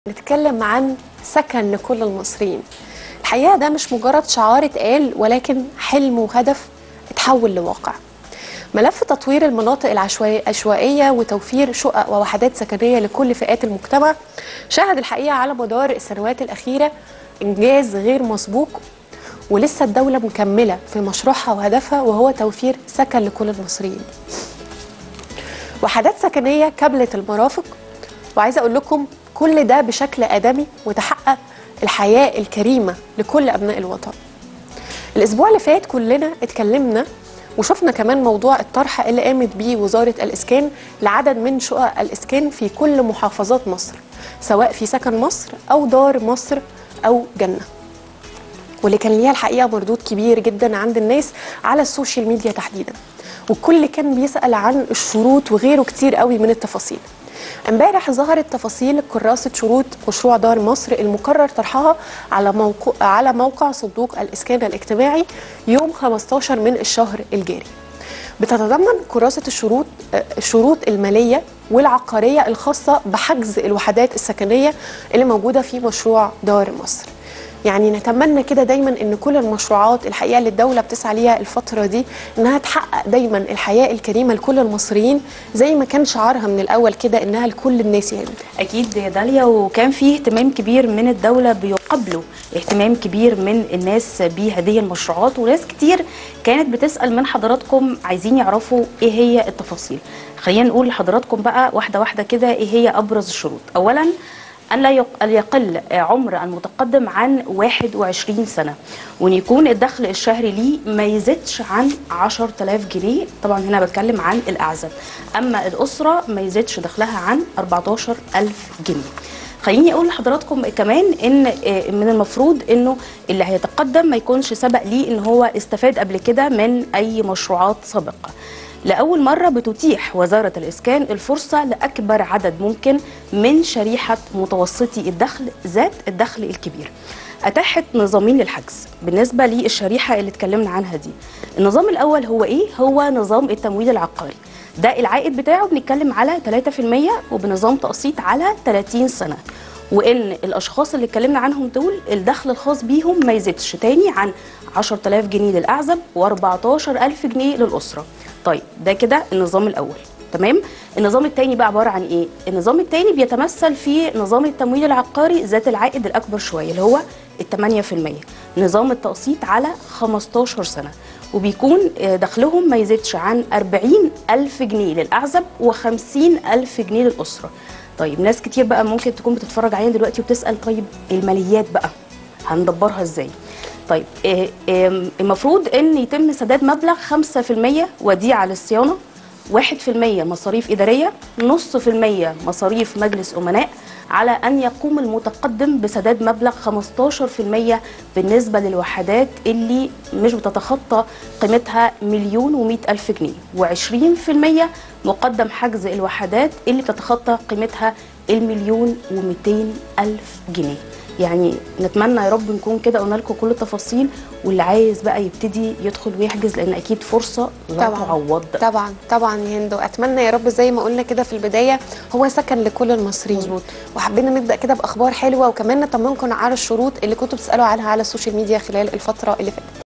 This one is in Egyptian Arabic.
نتكلم عن سكن لكل المصريين الحقيقة ده مش مجرد شعار اتقال ولكن حلم وهدف اتحول لواقع ملف تطوير المناطق العشوائية وتوفير شقق ووحدات سكنية لكل فئات المجتمع شهد الحقيقة على مدار السنوات الأخيرة إنجاز غير مسبوق ولسه الدولة مكملة في مشروعها وهدفها وهو توفير سكن لكل المصريين وحدات سكنية كبلت المرافق وعايزة أقول لكم كل ده بشكل آدمي وتحقق الحياة الكريمة لكل أبناء الوطن الأسبوع اللي فات كلنا اتكلمنا وشفنا كمان موضوع الطرح اللي قامت بيه وزارة الإسكان لعدد من شقق الإسكان في كل محافظات مصر سواء في سكن مصر أو دار مصر أو جنة واللي كان ليها الحقيقة مردود كبير جدا عند الناس على السوشيال ميديا تحديدا والكل كان بيسأل عن الشروط وغيره كتير قوي من التفاصيل امبارح ظهرت تفاصيل كراسة شروط مشروع دار مصر المقرر طرحها على موقع على موقع صندوق الإسكان الاجتماعي يوم 15 من الشهر الجاري. بتتضمن كراسة الشروط الشروط المالية والعقارية الخاصة بحجز الوحدات السكنية اللي موجودة في مشروع دار مصر. يعني نتمنى كده دايما ان كل المشروعات الحقيقه اللي الدوله بتسعى ليها الفتره دي انها تحقق دايما الحياه الكريمه لكل المصريين زي ما كان شعارها من الاول كده انها لكل الناس يعني اكيد يا داليا وكان في اهتمام كبير من الدوله بيقابلوا اهتمام كبير من الناس بهذه المشروعات وناس كتير كانت بتسال من حضراتكم عايزين يعرفوا ايه هي التفاصيل خلينا نقول لحضراتكم بقى واحده واحده كده ايه هي ابرز الشروط اولا أن لا يقل عمر المتقدم عن 21 سنة وأن يكون الدخل الشهري ليه ما يزيدش عن 10000 جنيه طبعا هنا بتكلم عن الأعزب أما الأسرة ما يزيدش دخلها عن 14000 جنيه خليني اقول لحضراتكم كمان ان من المفروض انه اللي هيتقدم ما يكونش سبق ليه ان هو استفاد قبل كده من اي مشروعات سابقه لأول مرة بتتيح وزارة الإسكان الفرصة لأكبر عدد ممكن من شريحة متوسطي الدخل ذات الدخل الكبير أتاحت نظامين للحجز بالنسبة للشريحة اللي اتكلمنا عنها دي النظام الأول هو إيه؟ هو نظام التمويل العقاري ده العائد بتاعه بنتكلم على 3% وبنظام تقسيط على 30 سنة وان الاشخاص اللي اتكلمنا عنهم دول الدخل الخاص بيهم ما يزيدش تاني عن 10000 جنيه للاعزب و14000 جنيه للاسره طيب ده كده النظام الاول تمام النظام الثاني بقى عباره عن ايه النظام الثاني بيتمثل في نظام التمويل العقاري ذات العائد الاكبر شويه اللي هو ال 8% نظام التقسيط على 15 سنه وبيكون دخلهم ما يزيدش عن 40000 جنيه للاعزب و50000 جنيه للاسره طيب ناس كتير بقى ممكن تكون بتتفرج علينا دلوقتي وبتسال طيب الماليات بقى هندبرها ازاي طيب المفروض ان يتم سداد مبلغ 5% وديعه للصيانه 1% مصاريف اداريه نص في المية مصاريف مجلس امناء على ان يقوم المتقدم بسداد مبلغ 15% بالنسبه للوحدات اللي مش بتتخطى قيمتها مليون و الف جنيه و20% مقدم حجز الوحدات اللي بتتخطى قيمتها المليون و الف جنيه يعني نتمنى يا رب نكون كده قلنا لكم كل التفاصيل واللي عايز بقى يبتدي يدخل ويحجز لان اكيد فرصه لا طبعا تعوض طبعا طبعا يا هندو اتمنى يا رب زي ما قلنا كده في البدايه هو سكن لكل المصريين مظبوط وحبينا نبدا كده باخبار حلوه وكمان نطمنكم على الشروط اللي كنتوا بتسالوا عنها على السوشيال ميديا خلال الفتره اللي فاتت